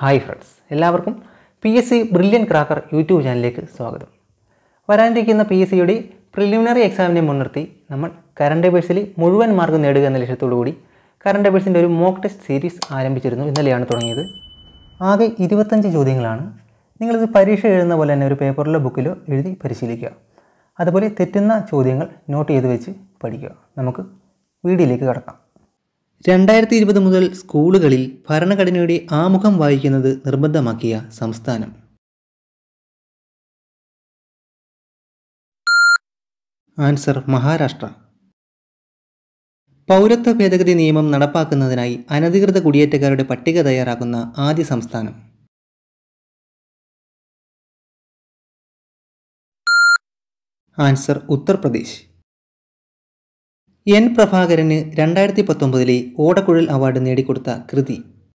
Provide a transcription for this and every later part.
hi friends എല്ലാവർക്കും P S C brilliant cracker YouTube ചാനലിലേക്ക് സ്വാഗതം വരാനിരിക്കുന്ന പി എസ് സിയുടെ പ്രിലിമിനറി എക്സാമിനെ മുൻനിർത്തി നമ്മൾ കറണ്ട് അഫയേഴ്സിൽ മുഴുവൻ മാർക്ക് നേടുക എന്ന ലക്ഷ്യത്തോടു കൂടി കറണ്ട് അഫയേഴ്സിൻ്റെ ഒരു മോക്ക് ടെസ്റ്റ് സീരീസ് ആരംഭിച്ചിരുന്നു ഇന്നലെയാണ് തുടങ്ങിയത് ആകെ ഇരുപത്തഞ്ച് ചോദ്യങ്ങളാണ് നിങ്ങളിത് പരീക്ഷ എഴുതുന്ന പോലെ തന്നെ ഒരു പേപ്പറിലോ ബുക്കിലോ എഴുതി പരിശീലിക്കുക അതുപോലെ തെറ്റുന്ന ചോദ്യങ്ങൾ നോട്ട് ചെയ്ത് വെച്ച് പഠിക്കുക നമുക്ക് വീഡിയോയിലേക്ക് കടക്കാം രണ്ടായിരത്തി ഇരുപത് മുതൽ സ്കൂളുകളിൽ ഭരണഘടനയുടെ ആമുഖം വായിക്കുന്നത് നിർബന്ധമാക്കിയ സംസ്ഥാനം ആൻസർ മഹാരാഷ്ട്ര പൗരത്വ ഭേദഗതി നിയമം നടപ്പാക്കുന്നതിനായി അനധികൃത കുടിയേറ്റക്കാരുടെ പട്ടിക തയ്യാറാക്കുന്ന ആദ്യ സംസ്ഥാനം ആൻസർ ഉത്തർപ്രദേശ് എൻ പ്രഭാകരന് രണ്ടായിരത്തി പത്തൊമ്പതിലെ ഓടക്കുഴൽ അവാർഡ് നേടിക്കൊടുത്ത കൃതി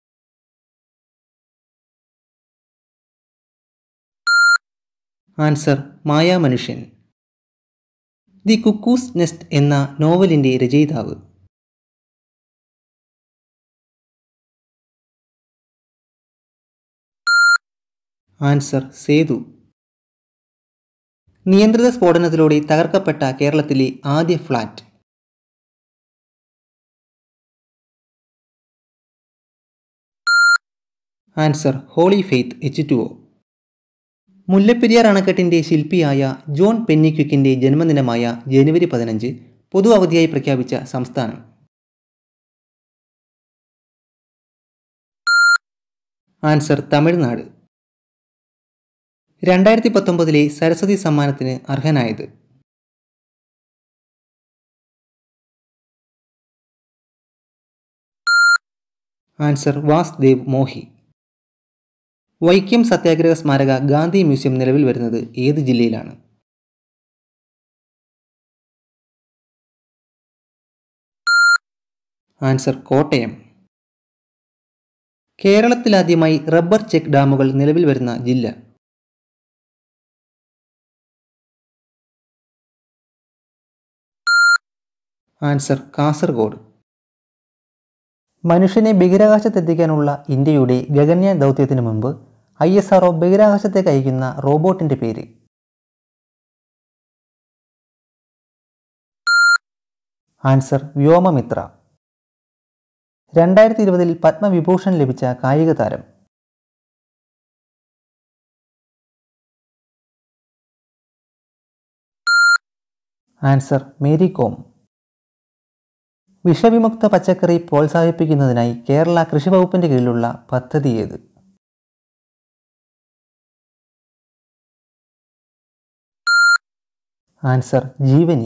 answer Mayamanushyan the cuckoo's nest എന്ന നോവലിൻ്റെ രചയിതാവ് ആൻസർ സേതു നിയന്ത്രിത സ്ഫോടനത്തിലൂടെ തകർക്കപ്പെട്ട കേരളത്തിലെ ആദ്യ flat answer holy faith H two O Mullaperiyar അണക്കെട്ടിൻ്റെ ശില്പിയായ ജോൺ പെന്നിക്വിക്കിൻ്റെ ജന്മദിനമായ ജനുവരി പതിനഞ്ച് പൊതു അവധിയായി പ്രഖ്യാപിച്ച സംസ്ഥാനം ആൻസർ തമിഴ്നാട് രണ്ടായിരത്തി പത്തൊമ്പതിലെ സരസ്വതി സമ്മാനത്തിന് അർഹനായത് ആൻസർ വാസ്ദേവ് മോഹി വൈക്കം സത്യാഗ്രഹ സ്മാരക ഗാന്ധി മ്യൂസിയം നിലവിൽ വരുന്നത് ഏത് ജില്ലയിലാണ് ആൻസർ കോട്ടയം കേരളത്തിലാദ്യമായി റബ്ബർ ചെക്ക് ഡാമുകൾ നിലവിൽ വരുന്ന ജില്ല ആൻസർ കാസർഗോഡ് മനുഷ്യനെ ബഹിരാകാശത്തെത്തിക്കാനുള്ള ഇന്ത്യയുടെ ഗഗൻയാൻ ദൗത്യത്തിന് മുമ്പ് ഐ എസ് ആർഒ ബഹിരാകാശത്തേക്ക് അയക്കുന്ന റോബോട്ടിൻ്റെ പേര് ആൻസർ വ്യോമമിത്ര രണ്ടായിരത്തി ഇരുപതിൽ പത്മവിഭൂഷൺ ലഭിച്ച കായിക താരം ആൻസർ മേരി കോം വിഷവിമുക്ത പച്ചക്കറി പ്രോത്സാഹിപ്പിക്കുന്നതിനായി കേരള കൃഷി വകുപ്പിൻ്റെ കീഴിലുള്ള പദ്ധതി ഏത് ആൻസർ ജീവനി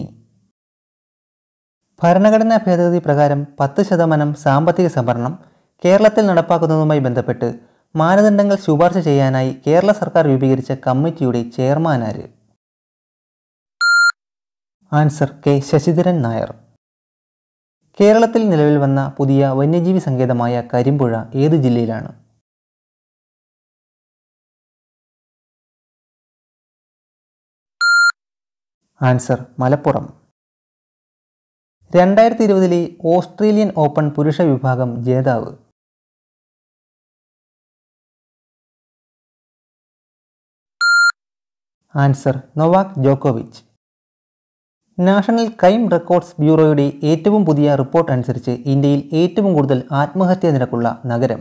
ഭരണഘടനാ ഭേദഗതി പ്രകാരം പത്ത് ശതമാനം സാമ്പത്തിക സംവരണം കേരളത്തിൽ നടപ്പാക്കുന്നതുമായി ബന്ധപ്പെട്ട് മാനദണ്ഡങ്ങൾ ശുപാർശ ചെയ്യാനായി കേരള സർക്കാർ രൂപീകരിച്ച കമ്മിറ്റിയുടെ ചെയർമാനാര് ആൻസർ കെ ശശിധരൻ നായർ കേരളത്തിൽ നിലവിൽ വന്ന പുതിയ വന്യജീവി സങ്കേതമായ കരിമ്പുഴ ഏത് ജില്ലയിലാണ് ആൻസർ മലപ്പുറം രണ്ടായിരത്തി ഇരുപതിലെ ഓസ്ട്രേലിയൻ ഓപ്പൺ പുരുഷ വിഭാഗം ജേതാവ് ആൻസർ നൊവാക് ജോക്കോവിച്ച് നാഷണൽ ക്രൈം റെക്കോർഡ്സ് ബ്യൂറോയുടെ ഏറ്റവും പുതിയ റിപ്പോർട്ട് അനുസരിച്ച് ഇന്ത്യയിൽ ഏറ്റവും കൂടുതൽ ആത്മഹത്യാ നിരക്കുള്ള നഗരം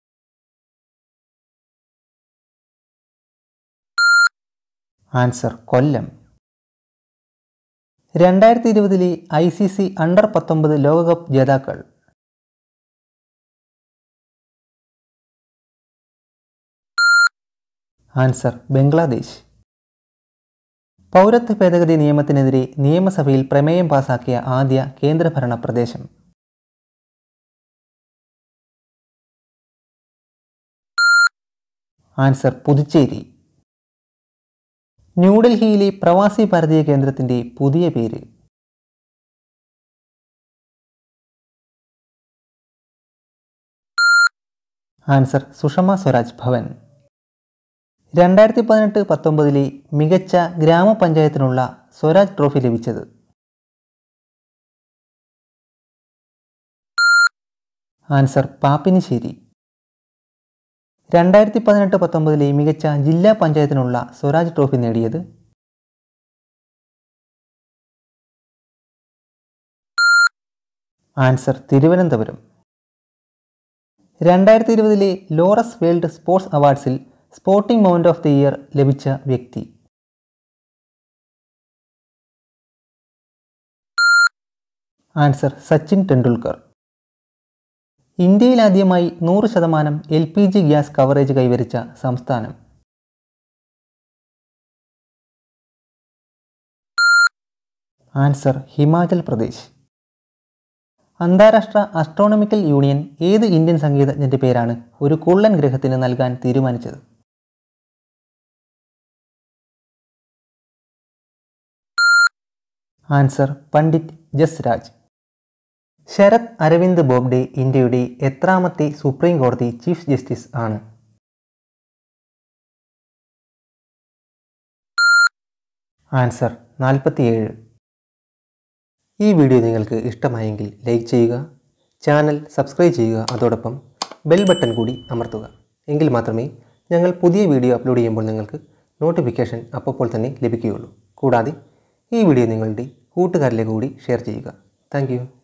ആൻസർ കൊല്ലം രണ്ടായിരത്തി ഇരുപതിലെ ഐ സി സി അണ്ടർ പത്തൊമ്പത് ലോകകപ്പ് ജേതാക്കൾ ആൻസർ ബംഗ്ലാദേശ് പൗരത്വ ഭേദഗതി നിയമത്തിനെതിരെ നിയമസഭയിൽ പ്രമേയം പാസാക്കിയ ആദ്യ കേന്ദ്രഭരണ പ്രദേശം ആൻസർ പുതുച്ചേരി ന്യൂഡൽഹിയിലെ പ്രവാസി ഭാരതീയ കേന്ദ്രത്തിൻ്റെ പുതിയ പേര് ആൻസർ സുഷമ സ്വരാജ് ഭവൻ രണ്ടായിരത്തി പതിനെട്ട് പത്തൊമ്പതിലെ മികച്ച ഗ്രാമപഞ്ചായത്തിനുള്ള സ്വരാജ് ട്രോഫി ലഭിച്ചത് ആൻസർ പാപ്പിനിശ്ശേരി രണ്ടായിരത്തി പതിനെട്ട് പത്തൊമ്പതിലെ മികച്ച ജില്ലാ പഞ്ചായത്തിനുള്ള സ്വരാജ് ട്രോഫി നേടിയത് ആൻസർ തിരുവനന്തപുരം രണ്ടായിരത്തി ഇരുപതിലെ ലോറസ് വേൾഡ് സ്പോർട്സ് അവാർഡ്സിൽ sporting moment of the year ലഭിച്ച വ്യക്തി ആൻസർ സച്ചിൻ ടെണ്ടുൽക്കർ ഇന്ത്യയിൽ ആദ്യമായി നൂറ് ശതമാനം L P G gas coverage കൈവരിച്ച സംസ്ഥാനം ആൻസർ ഹിമാചൽ പ്രദേശ് അന്താരാഷ്ട്ര അസ്ട്രോണമിക്കൽ യൂണിയൻ ഏത് ഇന്ത്യൻ സംഗീതജ്ഞൻ്റെ പേരാണ് ഒരു കുള്ളൻ ഗ്രഹത്തിന് നൽകാൻ തീരുമാനിച്ചത് ആൻസർ പണ്ഡിറ്റ് ജസ്രാജ് ശരത് അരവിന്ദ് ബോബ്ഡെ ഇന്ത്യയുടെ എത്രാമത്തെ സുപ്രീം കോടതി ചീഫ് ജസ്റ്റിസ് ആണ് ആൻസർ നാൽപ്പത്തിയേഴ് ഈ വീഡിയോ നിങ്ങൾക്ക് ഇഷ്ടമായെങ്കിൽ ലൈക്ക് ചെയ്യുക ചാനൽ സബ്സ്ക്രൈബ് ചെയ്യുക അതോടൊപ്പം ബെൽ ബട്ടൺ കൂടി അമർത്തുക എങ്കിൽ മാത്രമേ ഞങ്ങൾ പുതിയ വീഡിയോ അപ്ലോഡ് ചെയ്യുമ്പോൾ നിങ്ങൾക്ക് നോട്ടിഫിക്കേഷൻ അപ്പോൾ തന്നെ ലഭിക്കുകയുള്ളൂ കൂടാതെ ഈ വീഡിയോ നിങ്ങളുടെ കൂട്ടുകാരിലേക്ക് കൂടി ഷെയർ ചെയ്യുക താങ്ക്